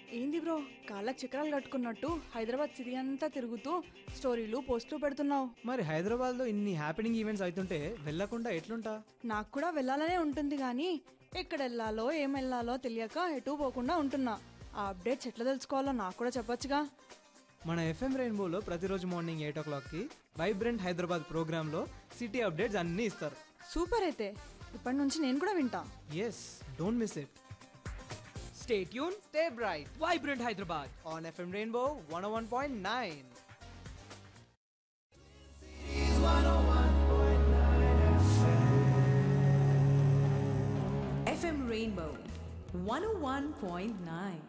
ఏంది బ్రో కాళ్ళకి చక్రాలు కట్టుకున్నట్టు హైదరాబాద్ సిటీ అంతా తిరుగుతూ స్టోరీలు పోస్టులు పెడుతున్నావు మరి హైదరాబాద్లో ఇన్ని హ్యాపెనింగ్ ఈవెంట్స్ అవుతుంటే వెళ్ళకుండా ఎట్లుంటా నాకు కూడా వెళ్ళాలనే ఉంటుంది కానీ ఎక్కడ వెళ్ళాలో ఏం వెళ్ళాలో తెలియక ఎటు పోకుండా ఉంటున్నా ఆ అప్డేట్స్ ఎట్లా తెలుసుకోవాలో నాకు కూడా చెప్పొచ్చుగా మన ఎఫ్ఎం రెయిన్బోలో ప్రతిరోజు మార్నింగ్ ఎయిట్ ఓ క్లాక్కి వైబ్రెంట్ హైదరాబాద్ ప్రోగ్రాంలో సిటీ అప్డేట్స్ అన్నీ ఇస్తారు సూపర్ అయితే ఇప్పటి నుంచి నేను కూడా వింటా yes don't miss it stay tune stay bright vibrant Hyderabad on FM Rainbow one one point nine FM Rainbow 101.9.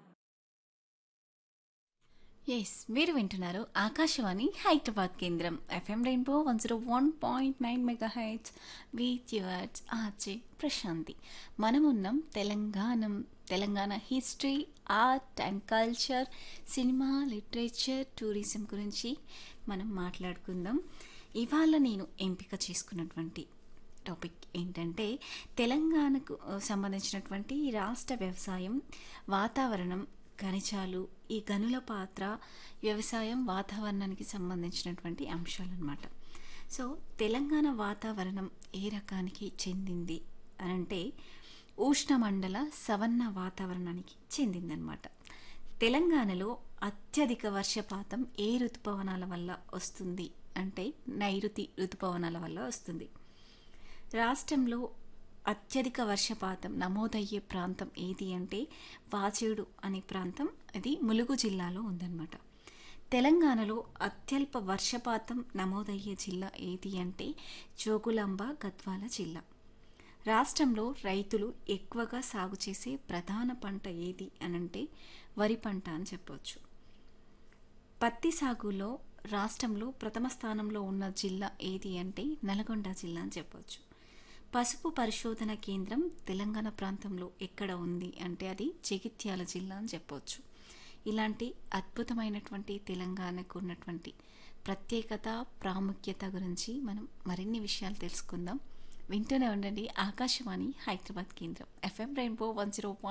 Yes మీరు వింటున్నారు ఆకాశవాణి హైదరాబాద్ కేంద్రం FM Rainbow one zero one point nine mega heights with yours RJ Prashanti మనమున్నాం Telangana Telangana history art and culture cinema literature tourism గురించి మనం మాట్లాడుకుందాం ఇవాళ నేను ఎంపిక చేసుకున్నటువంటి టాపిక్ ఏంటంటే తెలంగాణకు ఆ, సంబంధించినటువంటి రాష్ట్ర వ్యవసాయం వాతావరణం ఖనిజాలు ఈ గనుల పాత్ర వ్యవసాయం వాతావరణానికి సంబంధించినటువంటి అంశాలన్నమాట సో తెలంగాణ వాతావరణం ఏ రకానికి చెందింది అని అంటే ఉష్ణమండల సవన్న వాతావరణానికి చెందిందనమాట తెలంగాణలో అత్యధిక వర్షపాతం ఏ ఋతుపవనాల వల్ల వస్తుంది అంటే నైరుతి ఋతుపవనాల వల్ల వస్తుంది రాష్ట్రంలో అత్యధిక వర్షపాతం నమోదయ్యే ప్రాంతం ఏది అంటే వాచేడు అనే ప్రాంతం అది ములుగు జిల్లాలో ఉందన్నమాట తెలంగాణలో అత్యల్ప వర్షపాతం నమోదయ్యే జిల్లా ఏది అంటే జోగులాంబ గద్వాల జిల్లా రాష్ట్రంలో రైతులు ఎక్కువగా సాగు చేసే ప్రధాన పంట ఏది అనంటే వరి పంట అని చెప్పవచ్చు పత్తి సాగులో రాష్ట్రంలో ప్రథమ స్థానంలో ఉన్న జిల్లా ఏది అంటే నల్గొండ జిల్లా అని చెప్పవచ్చు పసుపు పరిశోధన కేంద్రం తెలంగాణ ప్రాంతంలో ఎక్కడ ఉంది అంటే అది జగిత్యాల జిల్లా అని చెప్పవచ్చు ఇలాంటి అద్భుతమైనటువంటి తెలంగాణకు ఉన్నటువంటి ప్రత్యేకత ప్రాముఖ్యత గురించి మనం మరిన్ని విషయాలు తెలుసుకుందాం వింటూనే ఉండండి ఆకాశవాణి హైదరాబాద్ కేంద్రం ఎఫ్ఎం రెయిన్బో వన్ జీరో